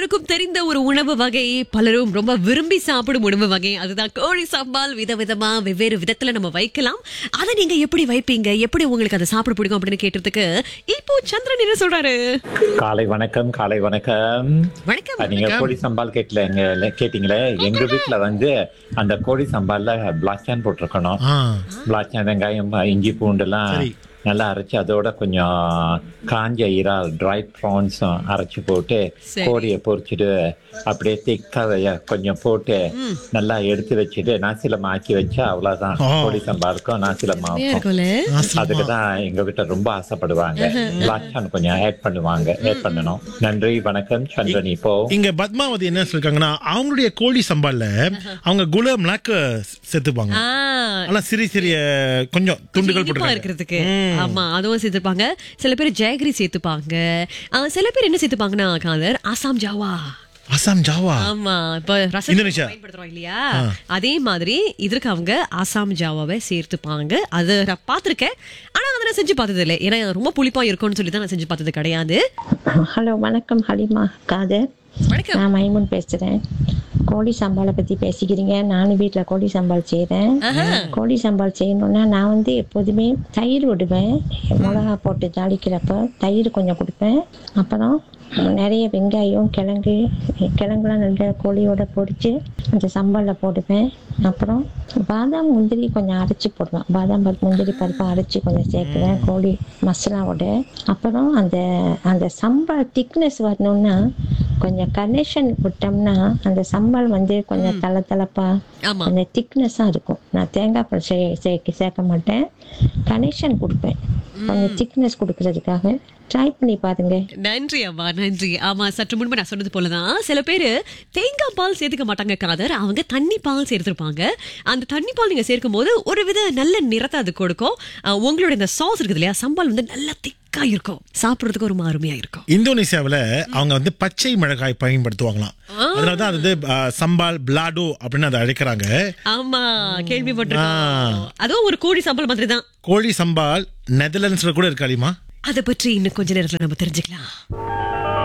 பலருக்கும் தெரிந்த ஒரு உணவு வகை பலரும் ரொம்ப விரும்பி சாப்பிடும் உணவு வகை அதுதான் கோழி சாம்பால் விதவிதமா வெவ்வேறு விதத்துல நம்ம வைக்கலாம் அதை நீங்க எப்படி வைப்பீங்க எப்படி உங்களுக்கு அதை சாப்பிட பிடிக்கும் அப்படின்னு கேட்டதுக்கு இப்போ சந்திரன் என்ன சொல்றாரு காலை வணக்கம் காலை வணக்கம் வணக்கம் நீங்க கோழி சம்பால் கேட்கல எங்க கேட்டீங்களே எங்க வீட்டுல வந்து அந்த கோழி சம்பால்ல பிளாக்சான் போட்டிருக்கணும் ஆ பிளாக்சான் வெங்காயம் இஞ்சி பூண்டு எல்லாம் சரி. நல்லா அரைச்சு அதோட கொஞ்சம் காஞ்ச இறால் ட்ரை ப்ரான்ஸ் அரைச்சு போட்டு சரி. கோழியை பொரிச்சிட்டு அப்படியே திக்கா கொஞ்சம் போட்டு நல்லா எடுத்து வச்சுட்டு நாசிலமா ஆக்கி வச்சா அவ்வளவுதான் ஓ. கோழி சம்பாருக்கும் நாசிலமா செம்மையா இருக்கும்ல அதுக்கு தான் எங்க வீட்டை ரொம்ப ஆசைப்படுவாங்க பிளாக்சான் கொஞ்சம் ஆட் பண்ணுவாங்க ஆட் பண்ணணும் நன்றி வணக்கம் சந்திரன் இப்போ இங்க பத்மாவதி என்ன சொல்லிருக்காங்கன்னா அவங்களுடைய கோழி சம்பால்ல அவங்க குலம் நாக்கு சேர்த்துப்பாங்க ஆ, ஆனா சிறிய சிறிய கொஞ்சம் துண்டுகள் இனிப்பா போட்டு இருக்கிறதுக்கு ஆமா அதுவும் சேர்த்துப்பாங்க சில பேர் ஜெயகிரி சேர்த்துப்பாங்க ஆ, சில பேர் என்ன சேர்த்துப்பாங்கன்னா காதர் ஆசாம் ஜாவா அசாம் ஜாவா ஆமா இப்ப ரசம் இந்தோனேஷியா. பயன்படுத்துறோம் இல்லையா அதே மாதிரி இதற்கு அவங்க ஆசாம் ஜாவாவை சேர்த்துப்பாங்க அது நான் பார்த்திருக்கேன் ஆனா அதை நான் செஞ்சு பார்த்தது இல்லை ஏன்னா ரொம்ப புளிப்பா இருக்கும்னு சொல்லி தான் நான் செஞ்சு பார்த்தது கிடையாது ஹலோ வணக்கம் ஹலிமா காதர் வணக்கம் நான் மைமுன் பேசுகிறேன் கோழி சம்பாலை பற்றி பேசிக்கிறீங்க நானும் வீட்டில் கோழி சம்பால் செய்கிறேன் கோழி சம்பால் செய்யணுன்னா நான் வந்து எப்போதுமே தயிர் விடுவேன் மிளகா போட்டு தாளிக்கிறப்ப தயிர் கொஞ்சம் கொடுப்பேன் அப்புறம் நிறைய வெங்காயம் கிழங்கு கிழங்குலாம் நல்ல கோழியோட பொரிச்சு அந்த சம்பாலில் போடுவேன் அப்புறம் பாதாம் முந்திரி கொஞ்சம் அரைச்சி போடுவேன் பாதாம் பருப்பு முந்திரி பருப்பு அரைச்சி கொஞ்சம் சேர்க்குவேன் கோழி மசாலாவோட அப்புறம் அந்த அந்த சம்பால் திக்னஸ் வரணும்னா கொஞ்சம் கனெக்ஷன் விட்டோம்னா அந்த சம்பால் வந்து கொஞ்சம் தலை தலப்பா ஆமா அந்த திக்னஸாக இருக்கும் நான் தேங்காய் பால் சே சேர்க்க சேர்க்க மாட்டேன் கனெக்ஷன் கொடுப்பேன் கொஞ்சம் திக்னஸ் கொடுக்கறதுக்காக ட்ரை பண்ணி பாருங்க நன்றி அம்மா நன்றி ஆமா சற்று முன்பு நான் சொன்னது போலதான் சில பேரு தேங்காய் பால் சேர்த்துக்க மாட்டாங்க காதர் அவங்க தண்ணி பால் சேர்த்திருப்பாங்க அந்த தண்ணி பால் நீங்க சேர்க்கும் போது ஒரு வித நல்ல நிறத்தை அது கொடுக்கும் அஹ், உங்களோட இந்த சாஸ் இருக்குது இல்லையா சம்பால் வந்து நல்ல திக்கா இருக்கும் சாப்பிடுறதுக்கு ஒரு அருமையா இருக்கும் இந்தோனேசியாவுல அவங்க வந்து பச்சை மிளகாய் பயன்படுத்துவாங்களாம் அதனாலதான் அது வந்து ஆ, சம்பால் பிளாடோ அப்படின்னு அதை அழைக்கிறாங்க ஆமா கேள்விப்பட்டிருக்கோம் அதுவும் ஒரு கோழி சாம்பல் மாதிரி தான் கோழி சம்பால் நெதர்லாண்ட்ஸ்ல கூட இருக்காளிமா அதை பற்றி இன்னும் கொஞ்ச நேரத்துல நம்ம தெரிஞ்சுக்கலாம்